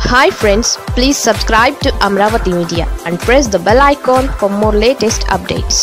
hi friends please subscribe to Amaravati media and press the bell icon for more latest updates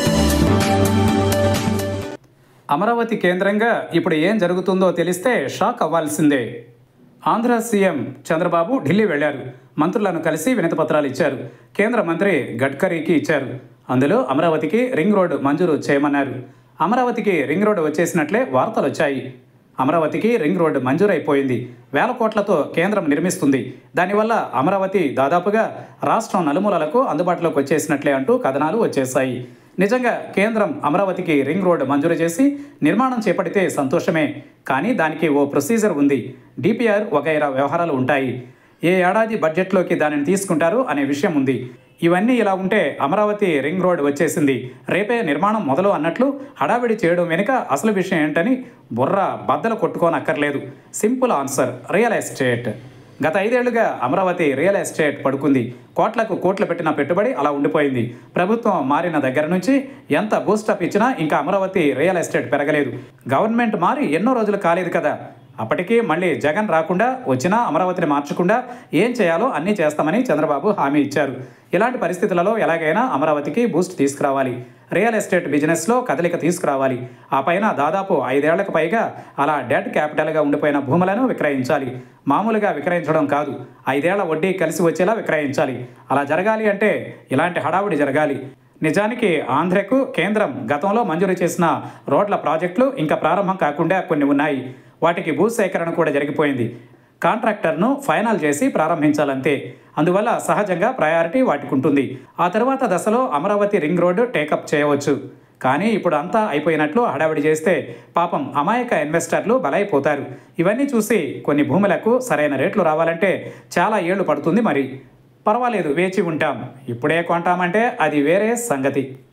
Amaravati కేంద్రంగా ఇప్పుడు ఏం జరుగుతుందో తెలిస్తే షాక్ అవ్వాల్సిందే ఆంధ్ర సీఎం చంద్రబాబు ఢిల్లీ వెళ్లారు మంత్రులను కలిసి వినతిపత్రాలు ఇచ్చారు కేంద్ర మంత్రి గడ్కరీకి ఇచ్చారు అందులో అమరావతికి రింగ్ రోడ్డు మంజూరు చేయమన్నారు అమరావతికి రింగ్ రోడ్డు వచ్చేసినట్లే వార్తలు వచ్చాయి అమరావతికి రింగ్ రోడ్డు మంజూరైపోయింది వేల కోట్లతో కేంద్రం నిర్మిస్తుంది దానివల్ల అమరావతి దాదాపుగా రాష్ట్రం నలుమూలలకు అందుబాటులోకి వచ్చేసినట్లే అంటూ కథనాలు వచ్చేశాయి నిజంగా కేంద్రం అమరావతికి రింగ్ రోడ్డు మంజూరు చేసి నిర్మాణం చేపడితే సంతోషమే కానీ దానికి ఓ ప్రొసీజర్ ఉంది డిపిఆర్ వగైరా వ్యవహారాలు ఉంటాయి ఏ ఏడాది బడ్జెట్లోకి దానిని తీసుకుంటారు అనే విషయం ఉంది ఇవన్నీ ఇలా ఉంటే అమరావతి రింగ్ రోడ్ వచ్చేసింది రేపే నిర్మాణం మొదలు అన్నట్లు హడావిడి చేయడం వెనుక అసలు విషయం ఏంటని బుర్ర బద్దలు కొట్టుకోనక్కర్లేదు సింపుల్ ఆన్సర్ రియల్ ఎస్టేట్ గత ఐదేళ్లుగా అమరావతి రియల్ ఎస్టేట్ పడుకుంది కోట్లకు కోట్లు పెట్టిన పెట్టుబడి అలా ఉండిపోయింది ప్రభుత్వం మారిన దగ్గర నుంచి ఎంత బూస్టప్ ఇచ్చినా ఇంకా అమరావతి రియల్ ఎస్టేట్ పెరగలేదు గవర్నమెంట్ మారి ఎన్నో రోజులు కాలేదు కదా అప్పటికి మళ్ళీ జగన్ రాకుండా వచ్చినా అమరావతిని మార్చకుండా ఏం చేయాలో అన్నీ చేస్తామని చంద్రబాబు హామీ ఇచ్చారు ఇలాంటి పరిస్థితులలో ఎలాగైనా అమరావతికి బూస్ట్ తీసుకురావాలి రియల్ ఎస్టేట్ బిజినెస్లో కదలిక తీసుకురావాలి ఆ పైన దాదాపు ఐదేళ్లకు పైగా అలా డెట్ క్యాపిటల్గా ఉండిపోయిన భూములను విక్రయించాలి మామూలుగా విక్రయించడం కాదు ఐదేళ్ల వడ్డీ కలిసి వచ్చేలా విక్రయించాలి అలా జరగాలి అంటే ఇలాంటి హడావుడి జరగాలి నిజానికి ఆంధ్రకు కేంద్రం గతంలో మంజూరు చేసిన రోడ్ల ప్రాజెక్టులు ఇంకా ప్రారంభం కాకుండా కొన్ని ఉన్నాయి వాటికి భూసేకరణ కూడా జరిగిపోయింది కాంట్రాక్టర్ను ఫైనల్ చేసి ప్రారంభించాలంతే అందువల్ల సహజంగా ప్రయారిటీ వాటికి ఉంటుంది ఆ తర్వాత దశలో అమరావతి రింగ్ రోడ్డు టేకప్ చేయవచ్చు కానీ ఇప్పుడు అంతా అయిపోయినట్లు హడావిడి చేస్తే పాపం అమాయక ఇన్వెస్టర్లు బలైపోతారు ఇవన్నీ చూసి కొన్ని భూములకు సరైన రేట్లు రావాలంటే చాలా ఏళ్లు పడుతుంది మరి పర్వాలేదు వేచి ఉంటాం ఇప్పుడే కొంటామంటే అది వేరే సంగతి